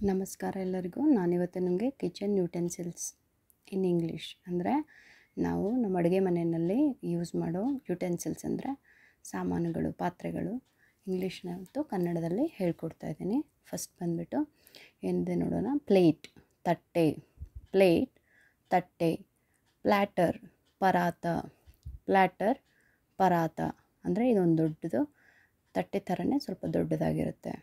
ನಮಸ್ಕಾರ ಎಲ್ಲರಿಗೂ ನಾನಿವತ್ತು ನಿಮಗೆ ಕಿಚನ್ ಯುಟೆನ್ಸಿಲ್ಸ್ ಇನ್ ಇಂಗ್ಲೀಷ್ ಅಂದರೆ ನಾವು ನಮ್ಮ ಅಡುಗೆ ಮನೆಯಲ್ಲಿ ಯೂಸ್ ಮಾಡೋ ಯುಟೆನ್ಸಿಲ್ಸ್ ಅಂದರೆ ಸಾಮಾನುಗಳು ಪಾತ್ರೆಗಳು ಇಂಗ್ಲೀಷ್ನ ಮತ್ತು ಕನ್ನಡದಲ್ಲಿ ಹೇಳ್ಕೊಡ್ತಾ ಇದ್ದೀನಿ ಫಸ್ಟ್ ಬಂದುಬಿಟ್ಟು ಏನಿದೆ ನೋಡೋಣ ಪ್ಲೇಟ್ ತಟ್ಟೆ ಪ್ಲೇಟ್ ತಟ್ಟೆ ಪ್ಲ್ಯಾಟರ್ ಪರಾತ ಪ್ಲ್ಯಾಟರ್ ಪರಾತ ಅಂದರೆ ಇದೊಂದು ದೊಡ್ಡದು ತಟ್ಟೆ ಥರನೇ ಸ್ವಲ್ಪ ದೊಡ್ಡದಾಗಿರುತ್ತೆ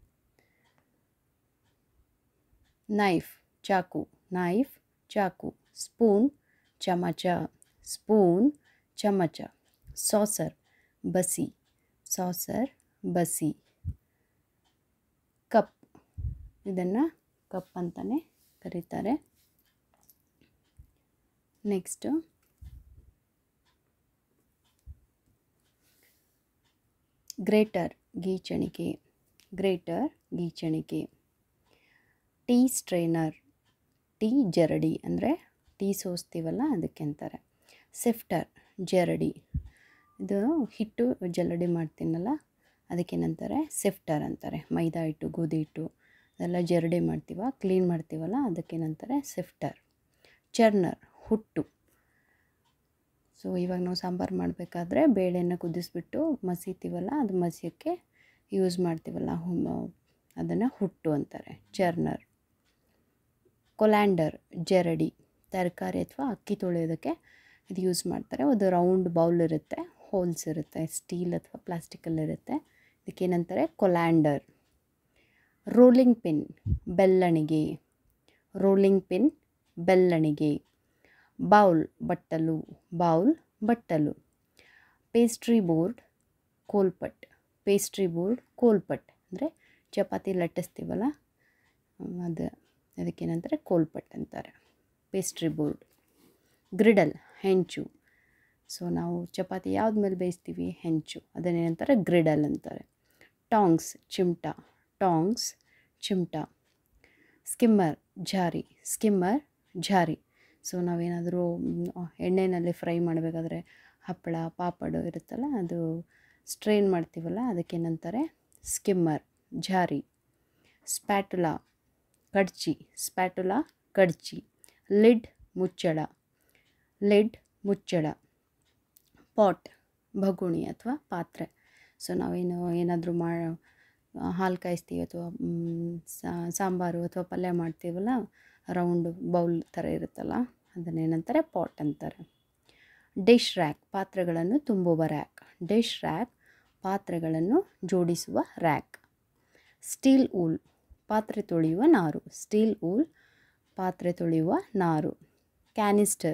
ನೈಫ್ ಚಾಕು ನೈಫ್ ಚಾಕು ಸ್ಪೂನ್ ಚಮಚ ಸ್ಪೂನ್ ಚಮಚ ಸಾಸರ್ ಬಸಿ ಸಾಸರ್ ಬಸಿ ಕಪ್ ಇದನ್ನು ಕಪ್ ಅಂತಲೇ ಕರೀತಾರೆ ನೆಕ್ಸ್ಟು ಗ್ರೇಟರ್ ಗೀಚಣಿಕೆ ಗ್ರೇಟರ್ ಗೀಚಣಿಕೆ ಟೀ ಸ್ಟ್ರೈನರ್ ಟೀ ಜರಡಿ ಅಂದರೆ ಟೀ ಸೋಸ್ತೀವಲ್ಲ ಅದಕ್ಕೆ ಅಂತಾರೆ ಸಿಫ್ಟರ್ ಜರಡಿ ಇದು ಹಿಟ್ಟು ಜಲ್ಲಡಿ ಮಾಡ್ತೀನಲ್ಲ ಅದಕ್ಕೇನಂತಾರೆ ಸಿಫ್ಟರ್ ಅಂತಾರೆ ಮೈದಾ ಹಿಟ್ಟು ಗೋಧಿ ಹಿಟ್ಟು ಅದೆಲ್ಲ ಜರಡಿ ಮಾಡ್ತೀವ ಕ್ಲೀನ್ ಮಾಡ್ತೀವಲ್ಲ ಅದಕ್ಕೇನಂತಾರೆ ಸಿಫ್ಟರ್ ಚರ್ನರ್ ಹುಟ್ಟು ಸೊ ಇವಾಗ ನಾವು ಸಾಂಬಾರು ಮಾಡಬೇಕಾದ್ರೆ ಬೇಳೆನ ಕುದಿಸ್ಬಿಟ್ಟು ಮಸೀತೀವಲ್ಲ ಅದು ಮಸಿಯೋಕ್ಕೆ ಯೂಸ್ ಮಾಡ್ತೀವಲ್ಲ ಅದನ್ನು ಹುಟ್ಟು ಅಂತಾರೆ ಚರ್ನರ್ ಕೊಲ್ಯಾಂಡರ್ ಜರಡಿ ತರಕಾರಿ ಅಥವಾ ಅಕ್ಕಿ ತೊಳೆಯೋದಕ್ಕೆ ಇದು ಯೂಸ್ ಮಾಡ್ತಾರೆ ಅದು ರೌಂಡ್ ಬೌಲ್ ಇರುತ್ತೆ ಹೋಲ್ಸ್ ಇರುತ್ತೆ ಸ್ಟೀಲ್ ಅಥವಾ ಪ್ಲಾಸ್ಟಿಕಲ್ಲಿರುತ್ತೆ ಇದಕ್ಕೇನಂತಾರೆ ಕೊಲ್ಯಾಂಡರ್ ರೋಲಿಂಗ್ ಪಿನ್ ಬೆಲ್ಲಣಿಗೆ ರೋಲಿಂಗ್ ಪಿನ್ ಬೆಲ್ಲಣಿಗೆ ಬೌಲ್ ಬಟ್ಟಲು ಬೌಲ್ ಬಟ್ಟಲು ಪೇಸ್ಟ್ರಿ ಬೋರ್ಡ್ ಕೋಲ್ಪಟ್ ಪೇಸ್ಟ್ರಿ ಬೋರ್ಡ್ ಕೋಲ್ಪಟ್ ಅಂದರೆ ಚಪಾತಿ ಲಟ್ಟಿಸ್ತೀವಲ್ಲ ಅದು ಅದಕ್ಕೇನಂತಾರೆ ಕೋಲ್ಪಟ್ ಅಂತಾರೆ ಪೇಸ್ಟ್ರಿ ಬೋರ್ಡ್ ಗ್ರಿಡಲ್ ಹೆಂಚು ಸೊ ನಾವು ಚಪಾತಿ ಯಾವ್ದು ಮೇಲೆ ಬೇಯಿಸ್ತೀವಿ ಹೆಂಚು ಅದನ್ನೇನಂತಾರೆ ಗ್ರಿಡಲ್ ಅಂತಾರೆ ಟಾಂಗ್ಸ್ ಚಿಮ್ಟ ಟಾಂಗ್ಸ್ ಚಿಮ್ಟ ಸ್ಕಿಮ್ಮರ್ ಜಾರಿ ಸ್ಕಿಮ್ಮರ್ ಜಾರಿ ಸೊ ನಾವೇನಾದರೂ ಎಣ್ಣೆಯಲ್ಲಿ ಫ್ರೈ ಮಾಡಬೇಕಾದ್ರೆ ಹಪ್ಪಳ ಪಾಪಡು ಇರುತ್ತಲ್ಲ ಅದು ಸ್ಟ್ರೈನ್ ಮಾಡ್ತೀವಲ್ಲ ಅದಕ್ಕೇನಂತಾರೆ ಸ್ಕಿಮ್ಮರ್ ಜಾರಿ ಸ್ಪ್ಯಾಟುಲಾ ಕಡ್ಚಿ ಸ್ಪ್ಯಾಟುಲಾ ಕಡ್ಚಿ ಲಿಡ್ ಮುಚ್ಚಳ ಲಿಡ್ ಮುಚ್ಚಳ ಪಾಟ್ ಭಗುಣಿ ಅಥವಾ ಪಾತ್ರೆ ಸೊ ನಾವೇನು ಏನಾದರೂ ಮಾ ಹಾಲು ಕಾಯಿಸ್ತೀವಿ ಅಥವಾ ಸಾಂಬಾರು ಅಥವಾ ಪಲ್ಯ ಮಾಡ್ತೀವಲ್ಲ ರೌಂಡ್ ಬೌಲ್ ಥರ ಇರುತ್ತಲ್ಲ ಅದನ್ನೇನಂತಾರೆ ಪಾಟ್ ಅಂತಾರೆ ಡಿಶ್ ರ್ಯಾಕ್ ಪಾತ್ರೆಗಳನ್ನು ತುಂಬುವ ರ್ಯಾಕ್ ಡಿಶ್ ರ್ಯಾಕ್ ಪಾತ್ರೆಗಳನ್ನು ಜೋಡಿಸುವ ರ್ಯಾಕ್ ಸ್ಟೀಲ್ ಊಲ್ ಪಾತ್ರೆ ತೊಳೆಯುವ ನಾರು ಸ್ಟೀಲ್ ಊಲ್ ಪಾತ್ರೆ ತೊಳೆಯುವ ನಾರು ಕ್ಯಾನಿಸ್ಟರ್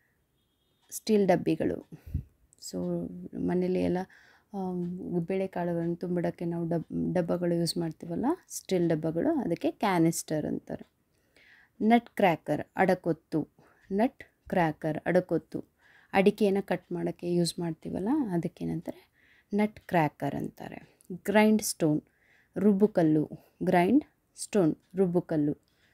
ಸ್ಟೀಲ್ ಡಬ್ಬಿಗಳು ಸೊ ಮನೇಲಿ ಎಲ್ಲ ಬೇಳೆಕಾಳುಗಳನ್ನು ತುಂಬಿಡೋಕ್ಕೆ ನಾವು ಡಬ್ ಡಬ್ಬಗಳು ಯೂಸ್ ಮಾಡ್ತೀವಲ್ಲ ಸ್ಟೀಲ್ ಡಬ್ಬಗಳು ಅದಕ್ಕೆ ಕ್ಯಾನಿಸ್ಟರ್ ಅಂತಾರೆ ನಟ್ ಕ್ರ್ಯಾಕರ್ ಅಡಕೊತ್ತು ನಟ್ ಕ್ರ್ಯಾಕರ್ ಅಡಕೊತ್ತು ಅಡಿಕೆಯನ್ನು ಕಟ್ ಮಾಡೋಕ್ಕೆ ಯೂಸ್ ಮಾಡ್ತೀವಲ್ಲ ಅದಕ್ಕೇನಂತಾರೆ ನಟ್ ಕ್ರ್ಯಾಕರ್ ಅಂತಾರೆ ಗ್ರೈಂಡ್ ಸ್ಟೋನ್ ರುಬ್ಬುಕಲ್ಲು ಗ್ರೈಂಡ್ ಸ್ಟೋನ್ ರುಬ್ಬುಕಲ್ಲು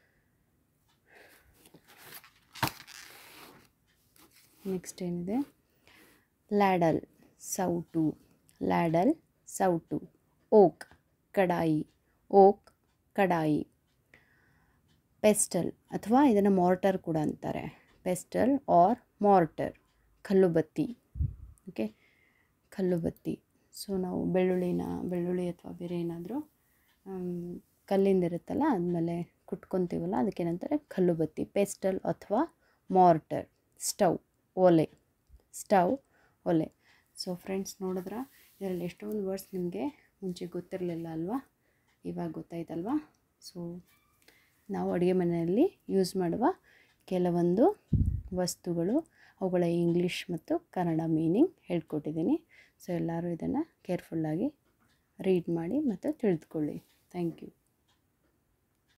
ನೆಕ್ಸ್ಟ್ ಏನಿದೆ ಲ್ಯಾಡಲ್ ಸೌಟು ಲ್ಯಾಡಲ್ ಸೌಟು ಓಕ್ ಕಡಾಯಿ ಓಕ್ ಕಡಾಯಿ ಪೆಸ್ಟಲ್ ಅಥವಾ ಇದನ್ನು ಮಾರ್ಟರ್ ಕೂಡ ಅಂತಾರೆ ಪೆಸ್ಟಲ್ ಆರ್ ಮಾರ್ಟರ್ ಕಲ್ಲುಬತ್ತಿ ಓಕೆ ಕಲ್ಲುಬತ್ತಿ ಸೊ ನಾವು ಬೆಳ್ಳುಳ್ಳಿನ ಬೆಳ್ಳುಳ್ಳಿ ಅಥವಾ ಬೇರೆ ಏನಾದರೂ ಕಲ್ಲಿಂದ ಇರುತ್ತಲ್ಲ ಆದಮೇಲೆ ಕುಟ್ಕೊತೀವಲ್ಲ ಅದಕ್ಕೇನಂತಾರೆ ಕಲ್ಲುಬತ್ತಿ ಪೆಸ್ಟಲ್ ಅಥವಾ ಮಾರ್ಟರ್ ಸ್ಟವ್ ಒಲೆ ಸ್ಟವ್ ಒಲೆ ಸೊ ಫ್ರೆಂಡ್ಸ್ ನೋಡಿದ್ರೆ ಇದರಲ್ಲಿ ಎಷ್ಟೊಂದು ವರ್ಡ್ಸ್ ನಿಮಗೆ ಮುಂಚೆ ಗೊತ್ತಿರಲಿಲ್ಲ ಅಲ್ವಾ ಇವಾಗ ಗೊತ್ತಾಯ್ತಲ್ವಾ ಸೊ ನಾವು ಅಡುಗೆ ಮನೆಯಲ್ಲಿ ಯೂಸ್ ಮಾಡುವ ಕೆಲವೊಂದು ವಸ್ತುಗಳು ಅವುಗಳ ಇಂಗ್ಲೀಷ್ ಮತ್ತು ಕನ್ನಡ ಮೀನಿಂಗ್ ಹೇಳ್ಕೊಟ್ಟಿದ್ದೀನಿ ಸೊ ಎಲ್ಲರೂ ಇದನ್ನು ಕೇರ್ಫುಲ್ಲಾಗಿ ರೀಡ್ ಮಾಡಿ ಮತ್ತು ತಿಳಿದುಕೊಳ್ಳಿ ಥ್ಯಾಂಕ್ ಯು